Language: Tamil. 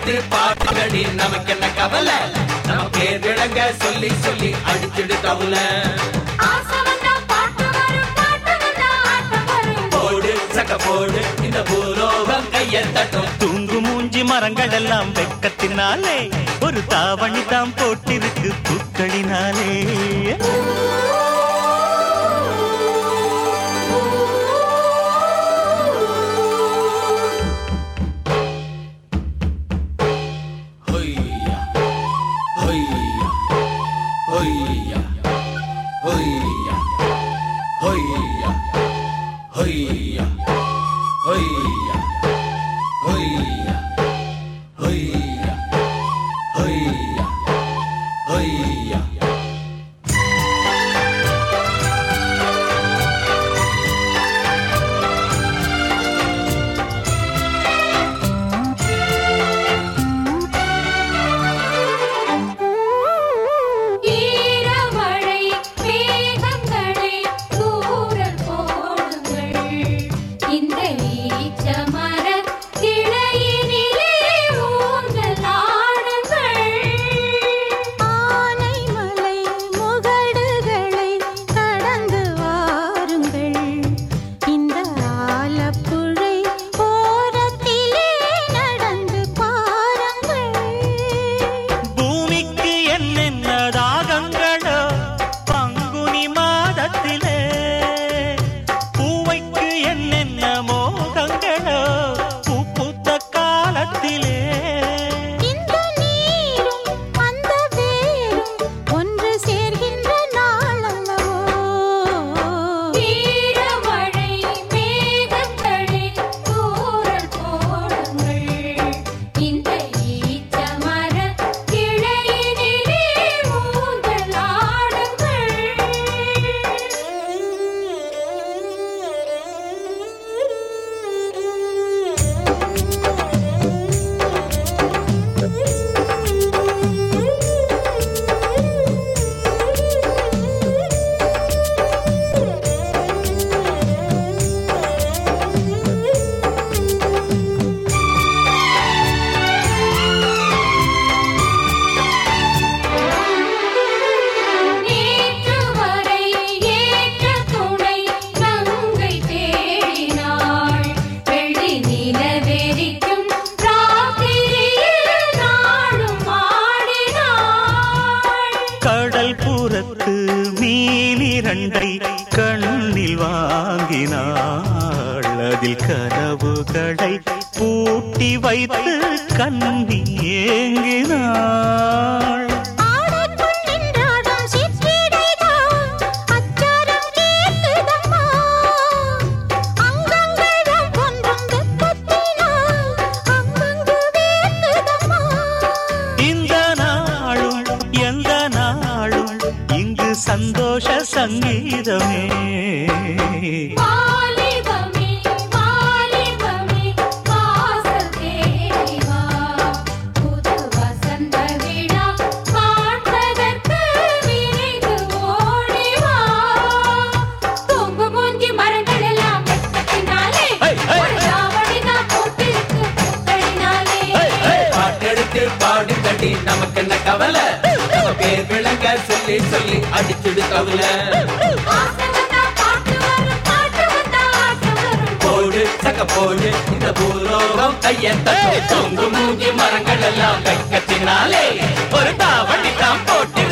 பாட்டெடுத்து பாட்டுக்கடி நமக்கு என்ன கவலை நம்ம பேர் விளங்க சொல்லி சொல்லி அடிச்சிடு தவுல ஆசை வந்தா பாட்டு வரும் பாட்டு வந்தா ஆட்டம் வரும் போடு சக்க போடு இந்த பூலோகம் கைய தட்டும் தூங்கு மூஞ்சி மரங்கள் எல்லாம் வெக்கத்தினாலே ஒரு தாவணி தாம் போட்டிருக்கு பூக்களினாலே ஹொய்யா ஹொய்யா ஹொய்யா ஹொய்யா ஹொய்யா ஹொய்யா ஹொய்யா ஹொய்யா ஹொய்யா ஹொய்யா ஹொய்யா ஈரமழை மேகங்களை தூரல் போடுங்கள் இந்த ஈச்சமர கிளையினிலே ஊஞ்சல் ஆடுங்கள் ஆனைமலை முகடுகளை கடந்து வாருங்கள் இந்த ஆலப்புழை ஓரத்திலே நடந்து பாருங்கள் பூமிக்கு என்னென்ன தாகங்களோ பங்குனி மாதத்திலே பூவைக்கு என்னென்ன மோகங்களோ பூ பூத்த காலத்திலே இந்த நீரும் அந்த வேரும் ஒன்று சேர்கின்ற நாளல்லவோ ஈரமழை மேகங்களை தூரல் போடுங்கள் இந்த ஈச்சமர கிளையினிலே ஊஞ்சல் நேற்று வரை ஏற்ற துணை கங்கை தேடினாள் வெள்ளி நிலவெறிக்கும் ராத்திரியில் நாளும் ஆடினாள் கடல் புறத்து மீனிரண்டை கண்ணில் வாங்கினாள் அதில் கனவுகளை பூட்டி வைத்து கண்ணி ஏங்கினாள் ஆடைக்குள் நின்றாடும் சிற்றிடைதான் அச்சாரம் கேட்டுதம்மா அங்கங்களும் ஒன்றும் வெப்பத்தினால் அங்கங்கு வேர்க்குதம்மா இந்த நாளும் எந்த நாளும் இங்கு சந்தோஷ சங்கீதமே வாலிபமே வாலிபமே வாசல் தேடி வா புது வசந்த விழா காண்பதற்கு விரைந்து ஓடி வா தூங்கு மூஞ்சி மரங்கள் எல்லாம் வெட்டத்தினாலே ஹை, ஹை, ஒரு தாவணிதான் போட்டிருக்கு பூக்களினாலே பாட்டெடுத்து பாடுக்கடி நமக்கு என்ன கவலை நம்ம பேர் விளங்க சொல்லி சொல்லி அடிச்சிடு தவுல ஆசை வந்தா பாட்டு வரும் பாட்டு வந்தா ஆட்டம் வரும் போடு சக்க போடு இந்த பூலோகம் கையத்த தொங்கு மூஞ்சி மரங்கள் எல்லாம் வெக்கத்தினாலே ஒரு தாவணி தான் போட்டு